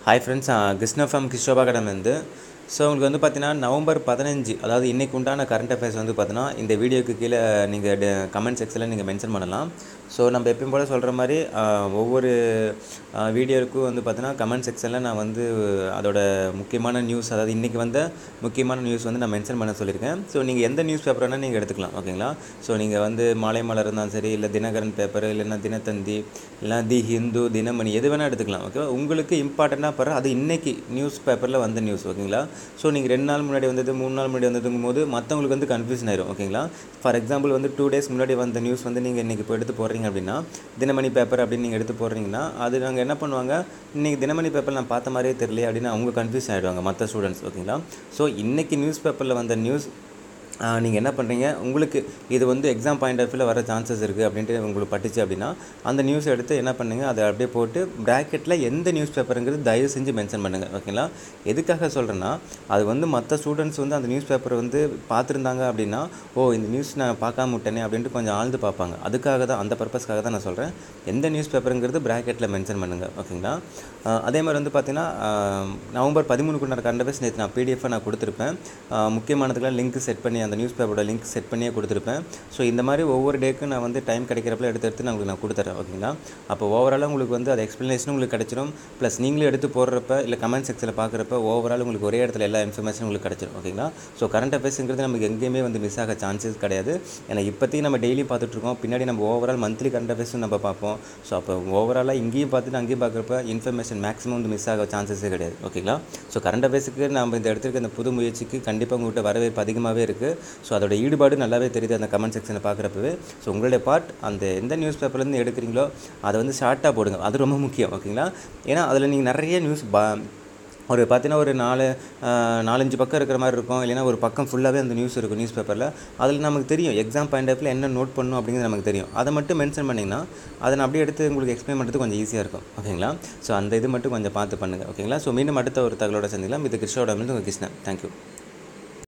hi friends Krishna from கிஷோபா கடமேருந்து so உங்களுக்கு வந்து பார்த்தீங்கன்னா நவம்பர் பதினஞ்சு அதாவது இன்றைக்கு உண்டான கரண்ட் அஃபேர்ஸ் வந்து பார்த்தீங்கன்னா இந்த வீடியோக்கு கீழே நீங்கள் கமெண்ட் செக்ஷனில் நீங்கள் மென்ஷன் பண்ணலாம் ஸோ நம்ம எப்பயும் போல் சொல்கிற மாதிரி ஆஹ், ஒவ்வொரு வீடியோவுக்கும் வந்து பார்த்தீங்கன்னா கமெண்ட் செக்ஷனில் நான் வந்து அதோட முக்கியமான நியூஸ் அதாவது இன்றைக்கி வந்த முக்கியமான நியூஸ் வந்து நான் மென்ஷன் பண்ண சொல்லியிருக்கேன் ஸோ நீங்கள் எந்த நியூஸ் பேப்பர் வேணால் நீங்கள் எடுத்துக்கலாம் ஓகேங்களா ஸோ நீங்கள் வந்து மாலை மலர் இருந்தாலும் சரி இல்லை தினகரன் பேப்பர் இல்லைன்னா தினத்தந்தி இல்லைனா தி ஹிந்து தினமணி எது வேணால் எடுத்துக்கலாம் ஓகேவா உங்களுக்கு இம்பார்ட்டண்ட்டாக படுற அது இன்னைக்கு நியூஸ் பேப்பரில் வந்த நியூஸ் ஓகேங்களா ஸோ நீங்கள் ரெண்டு நாள் முன்னாடி வந்தது மூணு நாள் முன்னாடி வந்ததுங்கும் போது மற்றவங்களுக்கு வந்து கன்ஃபியூஷன் ஆயிரும் ஓகேங்களா ஃபார் எக்ஸாம்பிள் வந்து டூ டேஸ் முன்னாடி வந்த நியூஸ் வந்து நீங்கள் இன்றைக்கி இப்போ எடுத்து போடுறீங்க அப்படின்னா தினமணி பேப்பர் அப்படின்னு நீங்கள் எடுத்து போடுறீங்கன்னா அது நாங்கள் என்ன பண்ணுவாங்க இன்றைக்கி தினமணி பேப்பர் நான் பார்த்த மாதிரியே தெரியல அப்படின்னு அவங்க கன்ஃபியூஸ் ஆகிடுவாங்க மற்ற ஸ்டூடெண்ட்ஸ் ஓகேங்களா ஸோ இன்றைக்கி நியூஸ் பேப்பரில் வந்த நியூஸ் நீங்கள் என்ன பண்ணுறீங்க உங்களுக்கு இது வந்து எக்ஸாம் பாயிண்ட் ஆஃப் வியூவில் வர சான்சஸ் இருக்குது அப்படின்ட்டு உங்களுக்கு பட்டுச்சு அப்படின்னா அந்த நியூஸ் எடுத்து என்ன பண்ணுங்க அதை அப்படியே போட்டு ப்ராக்கெட்டில் எந்த நியூஸ் பேப்பருங்கிறது தயவு செஞ்சு மென்ஷன் பண்ணுங்கள் ஓகேங்களா எதுக்காக சொல்கிறேன்னா அது வந்து மற்ற ஸ்டூடெண்ட்ஸ் வந்து அந்த நியூஸ் பேப்பர் வந்து பார்த்துருந்தாங்க அப்படின்னா ஓ இந்த நியூஸ் நான் பார்க்காம விட்டேனே அப்படின்ட்டு கொஞ்சம் ஆழ்ந்து பார்ப்பாங்க அதுக்காக தான் அந்த பர்பஸ்க்காக தான் நான் சொல்கிறேன் எந்த நியூஸ் பேப்பருங்கிறது ப்ராக்கெட்டில் மென்ஷன் பண்ணுங்கள் ஓகேங்களா ஆஹ் அதே மாதிரி வந்து பார்த்தீங்கன்னா ஆஹ் நவம்பர் பதிமூணுக்குண்டான கரண்ட் அஃபேர்ஸ் நேற்று நான் பிடிஎஃபாக நான் கொடுத்துருப்பேன் ஆஹ் முக்கியமானதுக்கெல்லாம் லிங்க் செட் பண்ணி அந்த நியூஸ் பேப்பரோட லிங்க் செட் பண்ணியே கொடுத்துருப்பேன் ஸோ இந்த மாதிரி ஒவ்வொரு டேக்கும் நான் வந்து டைம் கிடைக்கிறப்பல எடுத்து எடுத்து நான் உங்களுக்கு நான் கொடுத்துறேன் ஓகேங்களா அப்போ ஓவராலாக உங்களுக்கு வந்து அது எக்ஸ்ப்ளனேஷனும் உங்களுக்கு கிடச்சிரும் ப்ளஸ் நீங்களும் எடுத்து போடுறப்ப இல்லை கமெண்ட் செக்ஷனில் பார்க்குறப்ப ஓவரால் உங்களுக்கு ஒரே இடத்துல எல்லா இன்ஃபர்மேஷனும் உங்களுக்கு கிடச்சிரும் ஓகேங்களா ஸோ கரண்ட் அஃபேர்ஸுங்கிறது நமக்கு எங்கேயுமே வந்து மிஸ் ஆக சான்சஸ் கிடையாது ஏன்னா இப்போதைக்கு நம்ம டெய்லி பார்த்துட்ருக்கோம் பின்னாடி நம்ம ஓவரால் மந்த்லி கரண்ட் அஃபேர்ஸும் நம்ம பார்ப்போம் ஸோ அப்போ ஓவராலாக இங்கேயும் பார்த்துட்டு அங்கேயும் பார்க்குறப்ப இன்ஃபர்மேஷன் மேக்ஸிமம் வந்து மிஸ் ஆக சான்சஸே கிடையாது ஓகேங்களா ஸோ கரண்ட் அஃபேர்ஸுக்கு நம்ம இந்த எடுத்திருக்க இந்த புது முயற்சிக்கு கண்டிப்பாக உங்கள்கிட்ட வரவேற்பு அதிகமாகவே இருக்குது ஸோ அதோட ஈடுபாடு நல்லாவே தெரியுது அந்த கமெண்ட் செக்ஷனை பார்க்குறப்பவே ஸோ உங்களுடைய பார்ட் அந்த எந்த நியூஸ் பேப்பர்லேருந்து எடுக்கிறீங்களோ அதை வந்து ஷார்ட்டாக போடுங்க அது ரொம்ப முக்கியம் ஓகேங்களா ஏன்னா அதில் நீங்கள் நிறைய நியூஸ் பா ஒரு பார்த்தீங்கன்னா ஒரு நாலு ஆஹ், நாலஞ்சு பக்கம் இருக்கிற மாதிரி இருக்கும் இல்லைன்னா ஒரு பக்கம் ஃபுல்லாகவே அந்த நியூஸ் இருக்கும் நியூஸ் பேப்பரில் அதில் நமக்கு தெரியும் எக்ஸாம் பாயிண்ட் ஆஃப்ல என்ன நோட் பண்ணணும் அப்படிங்கிறது நமக்கு தெரியும் அதை மட்டும் மென்ஷன் பண்ணிங்கன்னா அதை நான் அப்படியே எடுத்து உங்களுக்கு எக்ஸ்பிளைன் பண்ணுறது கொஞ்சம் ஈஸியாக இருக்கும் ஓகேங்களா ஸோ அந்த இது மட்டும் கொஞ்சம் பார்த்து பண்ணுங்கள் ஓகேங்களா ஸோ மீண்டும் அடுத்த ஒரு தகவலோட சந்திக்கலாம் இது கிருஷ்ணோட உங்கள் கிருஷ்ணன் தேங்க்யூ